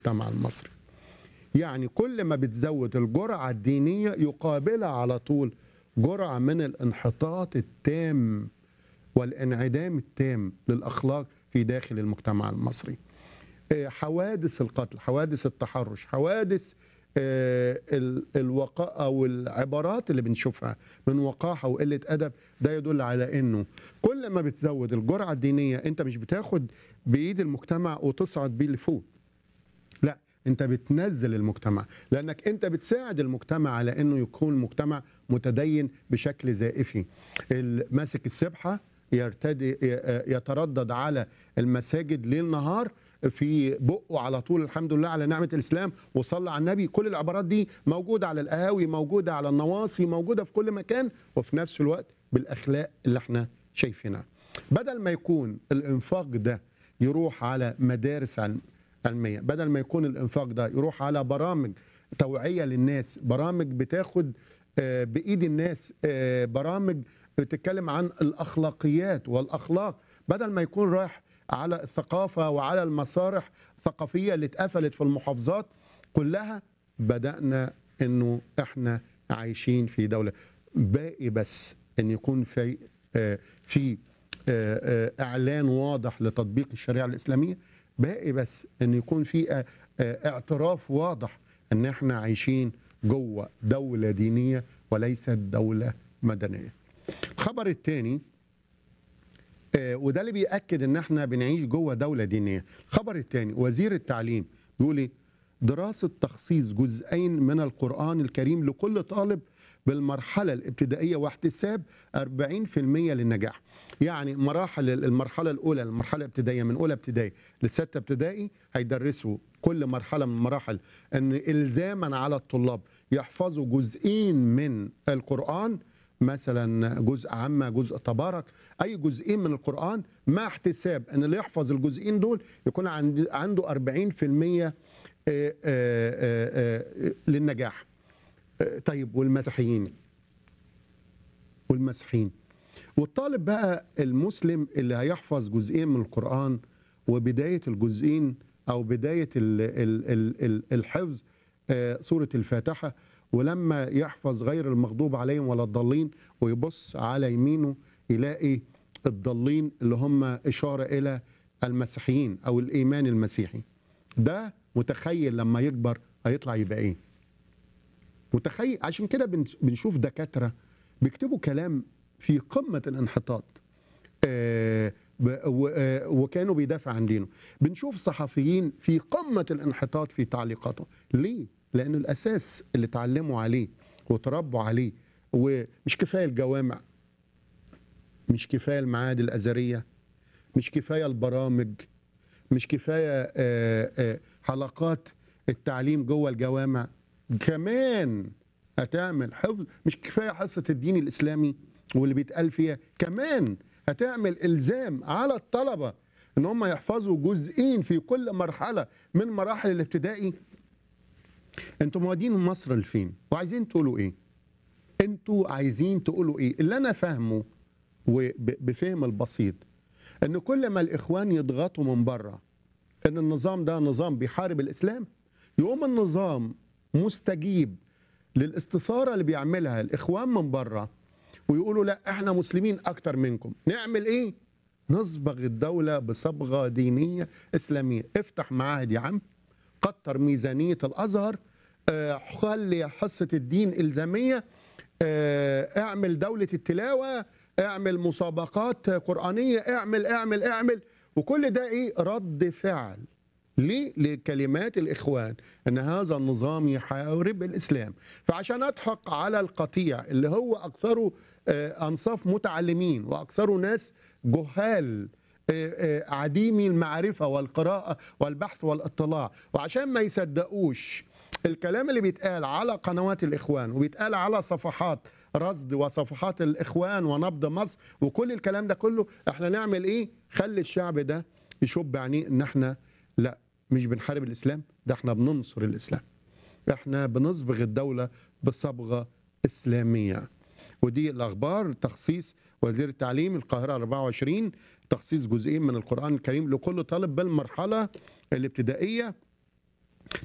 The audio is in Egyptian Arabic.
المجتمع المصري يعني كل ما بتزود الجرعة الدينية يقابلها على طول جرعة من الانحطاط التام والانعدام التام للأخلاق في داخل المجتمع المصري آه، حوادث القتل حوادث التحرش حوادث آه، ال- الوقاء او العبارات اللي بنشوفها من وقاحه وقله ادب ده يدل على انه كل ما بتزود الجرعه الدينيه انت مش بتاخد بايد المجتمع وتصعد بيه لفوق لا انت بتنزل المجتمع لانك انت بتساعد المجتمع على انه يكون مجتمع متدين بشكل زائفي ال- ماسك السبحه يرتدي يتردد على المساجد ليل نهار في بقه على طول الحمد لله على نعمه الاسلام وصلى على النبي كل العبارات دي موجوده على القهاوي موجوده على النواصي موجوده في كل مكان وفي نفس الوقت بالاخلاق اللي احنا شايفينها بدل ما يكون الانفاق ده يروح على مدارس علم علميه بدل ما يكون الانفاق ده يروح على برامج توعيه للناس برامج بتاخد آه، بايد الناس آه، برامج بتتكلم عن الاخلاقيات والاخلاق بدل ما يكون رايح على الثقافه وعلى المسارح الثقافيه اللي اتقفلت في المحافظات كلها بدانا انه احنا عايشين في دوله باقي بس ان يكون في آه، في آه، آه، اعلان واضح لتطبيق الشريعه الاسلاميه باقي بس ان يكون في آه، آه، اعتراف واضح ان احنا عايشين جوه دوله دينيه وليست دوله مدنيه. الخبر الثاني وده اللي بيأكد ان احنا بنعيش جوه دوله دينيه. الخبر الثاني وزير التعليم بيقول ايه؟ دراسه تخصيص جزئين من القران الكريم لكل طالب بالمرحله الابتدائيه واحتساب 40% للنجاح. يعني مراحل المرحله الاولى المرحله الابتدائيه من اولى ابتدائي لسته ابتدائي هيدرسوا كل مرحله من المراحل ان الزاما على الطلاب يحفظوا جزئين من القران مثلا جزء عامه جزء تبارك اي جزئين من القران مع احتساب ان اللي يحفظ الجزئين دول يكون عند- عنده 40% آه، آه، آه، آه، للنجاح آه، طيب والمسيحيين والمسيحيين والطالب بقى المسلم اللي هيحفظ جزئين من القرآن وبداية الجزئين أو بداية ال ال ال ال الحفظ آه، سورة الفاتحة ولما يحفظ غير المغضوب عليهم ولا الضالين ويبص على يمينه يلاقي الضالين اللي هم إشارة إلى المسيحيين أو الإيمان المسيحي ده متخيل لما يكبر هيطلع يبقى إيه متخيل عشان كده بنش- بنشوف دكاتره بيكتبوا كلام في قمه الانحطاط آه، ب- و- آه، وكانوا بيدافع عن دينه بنشوف صحفيين في قمه الانحطاط في تعليقاتهم ليه لان الاساس اللي اتعلموا عليه وتربوا عليه ومش كفايه الجوامع مش كفايه المعاهد الازهريه مش كفايه البرامج مش كفايه آه، آه، حلقات التعليم جوه الجوامع كمان هتعمل حفظ مش كفايه حصه الدين الاسلامي واللي بيتقال فيها كمان هتعمل الزام على الطلبه ان هم يحفظوا جزئين في كل مرحله من مراحل الابتدائي انتوا موادين مصر لفين وعايزين تقولوا ايه انتوا عايزين تقولوا ايه اللي انا فاهمه وبفهم البسيط ان كل ما الاخوان يضغطوا من بره ان النظام ده نظام بيحارب الاسلام يقوم النظام مستجيب للاستثاره اللي بيعملها الاخوان من بره ويقولوا لا احنا مسلمين اكتر منكم نعمل ايه نصبغ الدوله بصبغه دينيه اسلاميه افتح معاهد يا عم كتر ميزانيه الازهر آه، خلي حصه الدين الزاميه آه، اعمل دوله التلاوه اعمل مسابقات قرانيه اعمل اعمل اعمل وكل ده ايه رد فعل ليه؟ لكلمات الإخوان أن هذا النظام يحارب الإسلام فعشان أضحك على القطيع اللي هو أكثره آه، أنصاف متعلمين وأكثره ناس جهال آه، آه، عديمي المعرفة والقراءة والبحث والاطلاع وعشان ما يصدقوش الكلام اللي بيتقال على قنوات الإخوان وبيتقال على صفحات رصد وصفحات الإخوان ونبض مصر وكل الكلام ده كله احنا نعمل ايه خلي الشعب ده يشب عينيه ان احنا لا مش بنحارب الاسلام ده احنا بننصر الاسلام احنا بنصبغ الدوله بصبغه اسلاميه ودي الاخبار تخصيص وزير التعليم القاهره 24 تخصيص جزئين من القران الكريم لكل طالب بالمرحله الابتدائيه